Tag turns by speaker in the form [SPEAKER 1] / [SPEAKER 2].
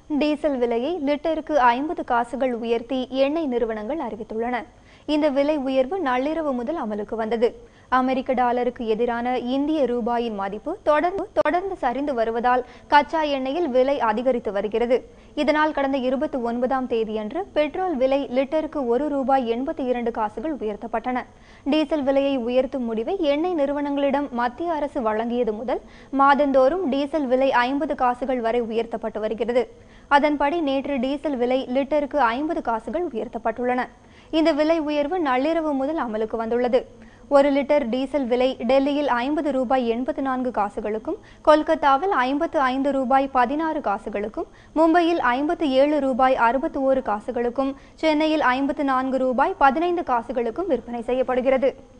[SPEAKER 1] diesel விலையை லிட்டருக்கு ஐம்பது காசுகள் உயர்த்தி எண்ணெய் நிறுவனங்கள் அறிவித்துள்ளன இந்த விலை உயர்வு நள்ளிரவு முதல் அமலுக்கு வந்தது அமெரிக்க டாலருக்கு எதிரான இந்திய ரூபாயின் மதிப்பு தொடர்ந்து தொடர்ந்து சரிந்து வருவதால் கச்சா எண்ணெயில் விலை அதிகரித்து வருகிறது இதனால் கடந்த இருபத்தி ஒன்பதாம் தேதியன்று பெட்ரோல் விலை லிட்டருக்கு ஒரு ரூபாய் எண்பத்தி இரண்டு காசுகள் உயர்த்தப்பட்டன டீசல் விலையை உயர்த்தும் முடிவை எண்ணெய் நிறுவனங்களிடம் மத்திய அரசு வழங்கியது முதல் மாதந்தோறும் டீசல் விலை ஐம்பது காசுகள் வரை உயர்த்தப்பட்டு வருகிறது அதன்படி நேற்று டீசல் விலை லிட்டருக்கு ஐம்பது காசுகள் உயர்த்தப்பட்டுள்ளன இந்த விலை உயர்வு நள்ளிரவு முதல் அமலுக்கு வந்துள்ளது ஒரு லிட்டர் டீசல் விலை டெல்லியில் ஐம்பது ரூபாய் எண்பத்து நான்கு காசுகளுக்கும் கொல்கத்தாவில் ஐம்பத்து ஐந்து ரூபாய் பதினாறு காசுகளுக்கும் மும்பையில் ஐம்பத்து ஏழு ரூபாய் அறுபத்தி ஓரு காசுகளுக்கும் சென்னையில் ஐம்பத்து நான்கு ரூபாய் பதினைந்து காசுகளுக்கும் விற்பனை செய்யப்படுகிறது